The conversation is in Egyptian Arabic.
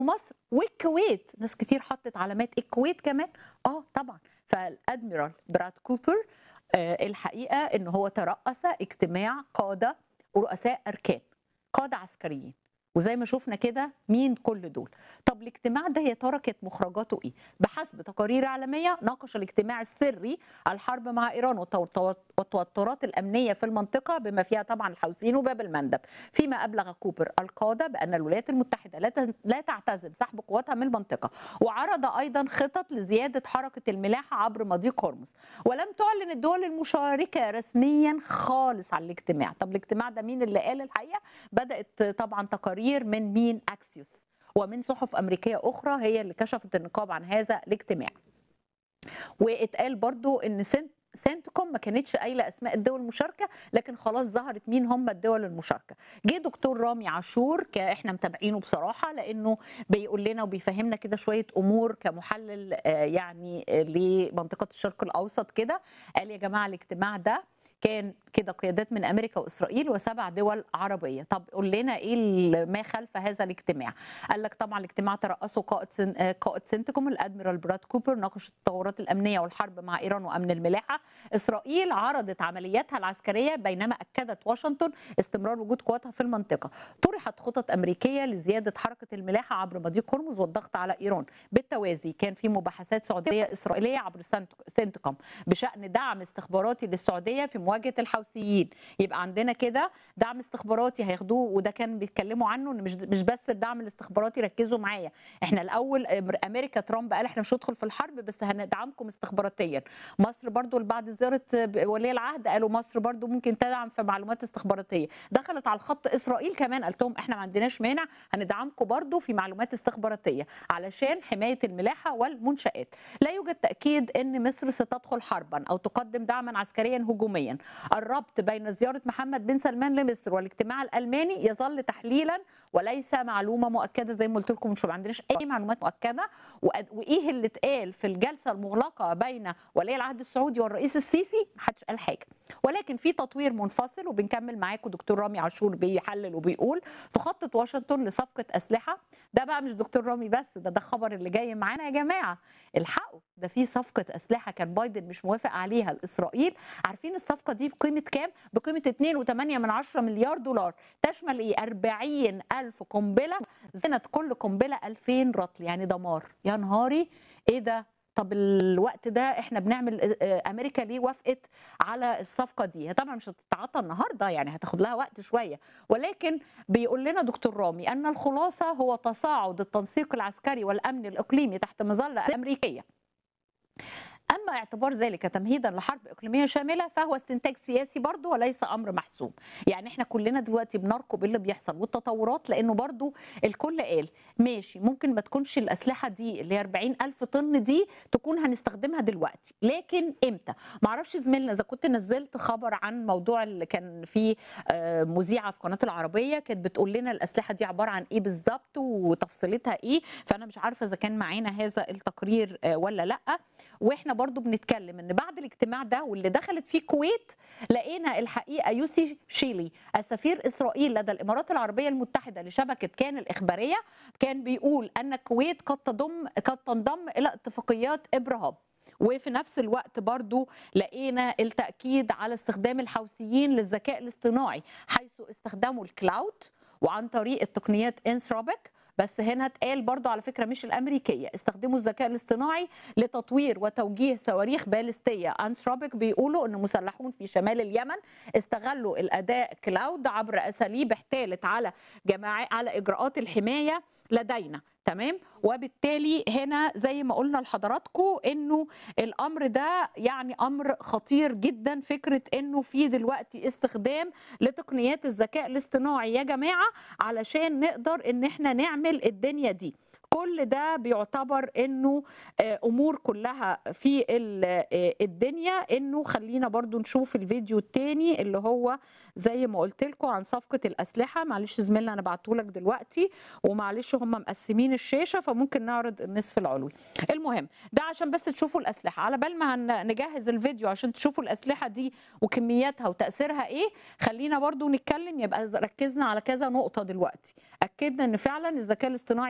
ومصر والكويت ناس كتير حطت علامات الكويت كمان اه طبعا فالادميرال براد كوبر آه الحقيقه ان هو ترأس اجتماع قاده ورؤساء اركان قاده عسكريين وزي ما شفنا كده مين كل دول طب الاجتماع ده يا ترى كانت مخرجاته ايه بحسب تقارير اعلاميه ناقش الاجتماع السري الحرب مع ايران والتوترات الامنيه في المنطقه بما فيها طبعا الحوثيين وباب المندب فيما ابلغ كوبر القاده بان الولايات المتحده لا لا تعتزم سحب قواتها من المنطقه وعرض ايضا خطط لزياده حركه الملاحه عبر مضيق هرمز ولم تعلن الدول المشاركه رسميا خالص على الاجتماع طب الاجتماع ده مين اللي قال الحقيقه بدات طبعا تقارير تقرير من مين اكسيوس ومن صحف امريكيه اخرى هي اللي كشفت النقاب عن هذا الاجتماع واتقال برضو ان سنت سنتكم ما كانتش قايله اسماء الدول المشاركه لكن خلاص ظهرت مين هم الدول المشاركه جه دكتور رامي عاشور احنا متابعينه بصراحه لانه بيقول لنا وبيفهمنا كده شويه امور كمحلل يعني لمنطقه الشرق الاوسط كده قال يا جماعه الاجتماع ده كان كده قيادات من امريكا واسرائيل وسبع دول عربيه طب قول لنا ايه ما خلف هذا الاجتماع قال لك طبعا الاجتماع ترأسه قائد سن... قائد سنتكم الادميرال براد كوبر ناقش التطورات الامنيه والحرب مع ايران وامن الملاحه اسرائيل عرضت عملياتها العسكريه بينما اكدت واشنطن استمرار وجود قواتها في المنطقه طرحت خطط امريكيه لزياده حركه الملاحه عبر مضيق هرمز والضغط على ايران بالتوازي كان في مباحثات سعوديه اسرائيليه عبر سنتكم بشان دعم استخباراتي للسعوديه في مواجهه الحوثيين يبقى عندنا كده دعم استخباراتي هياخدوه وده كان بيتكلموا عنه ان مش مش بس الدعم الاستخباراتي ركزوا معايا احنا الاول امريكا ترامب قال احنا مش هندخل في الحرب بس هندعمكم استخباراتيا مصر برضو بعد زياره ولي العهد قالوا مصر برضو ممكن تدعم في معلومات استخباراتيه دخلت على الخط اسرائيل كمان قالت لهم احنا ما عندناش مانع هندعمكم برضو في معلومات استخباراتيه علشان حمايه الملاحه والمنشات لا يوجد تاكيد ان مصر ستدخل حربا او تقدم دعما عسكريا هجوميا الربط بين زيارة محمد بن سلمان لمصر والاجتماع الألماني يظل تحليلا وليس معلومة مؤكدة زي ما قلت لكم مش ما عندناش أي معلومات مؤكدة وإيه اللي اتقال في الجلسة المغلقة بين ولي العهد السعودي والرئيس السيسي محدش قال حاجة ولكن في تطوير منفصل وبنكمل معاكم دكتور رامي عاشور بيحلل وبيقول تخطط واشنطن لصفقة أسلحة ده بقى مش دكتور رامي بس ده ده خبر اللي جاي معانا يا جماعة الحقوا ده في صفقة أسلحة كان بايدن مش موافق عليها لإسرائيل عارفين الصفقة دي بقيمة كام؟ بقيمة 2.8 من 10 مليار دولار تشمل إيه؟ 40 ألف قنبلة زنت كل قنبلة 2000 رطل يعني دمار يا نهاري إيه ده؟ طب الوقت ده احنا بنعمل امريكا ليه وافقت على الصفقه دي هي طبعا مش هتتعاطى النهارده يعني هتاخد لها وقت شويه ولكن بيقول لنا دكتور رامي ان الخلاصه هو تصاعد التنسيق العسكري والامن الاقليمي تحت مظله امريكيه اما اعتبار ذلك تمهيدا لحرب اقليميه شامله فهو استنتاج سياسي برضه وليس امر محسوم يعني احنا كلنا دلوقتي بنرقب اللي بيحصل والتطورات لانه برضه الكل قال ماشي ممكن ما تكونش الاسلحه دي اللي هي 40 الف طن دي تكون هنستخدمها دلوقتي لكن امتى معرفش زميلنا اذا كنت نزلت خبر عن موضوع اللي كان في مذيعه في قناه العربيه كانت بتقول لنا الاسلحه دي عباره عن ايه بالظبط وتفصيلتها ايه فانا مش عارفه اذا كان معانا هذا التقرير ولا لا واحنا برضو بنتكلم ان بعد الاجتماع ده واللي دخلت فيه الكويت لقينا الحقيقه يوسي شيلي السفير اسرائيل لدى الامارات العربيه المتحده لشبكه كان الاخباريه كان بيقول ان الكويت قد تضم قد تنضم الى اتفاقيات ابراهام وفي نفس الوقت برضو لقينا التأكيد على استخدام الحوثيين للذكاء الاصطناعي حيث استخدموا الكلاود وعن طريق التقنيات انسرابك بس هنا اتقال برضو على فكره مش الامريكيه استخدموا الذكاء الاصطناعي لتطوير وتوجيه صواريخ باليستيه انسرابك بيقولوا ان مسلحون في شمال اليمن استغلوا الاداء كلاود عبر اساليب احتالت على جماعه على اجراءات الحمايه لدينا تمام وبالتالي هنا زي ما قلنا لحضراتكم انه الامر ده يعني امر خطير جدا فكره انه في دلوقتي استخدام لتقنيات الذكاء الاصطناعي يا جماعه علشان نقدر ان احنا نعمل الدنيا دي كل ده بيعتبر انه امور كلها في الدنيا انه خلينا برضو نشوف الفيديو التاني اللي هو زي ما قلت لكم عن صفقه الاسلحه معلش زميلنا انا بعته لك دلوقتي ومعلش هم مقسمين الشاشه فممكن نعرض النصف العلوي المهم ده عشان بس تشوفوا الاسلحه على بال ما نجهز الفيديو عشان تشوفوا الاسلحه دي وكمياتها وتاثيرها ايه خلينا برضو نتكلم يبقى ركزنا على كذا نقطه دلوقتي اكدنا ان فعلا الذكاء الاصطناعي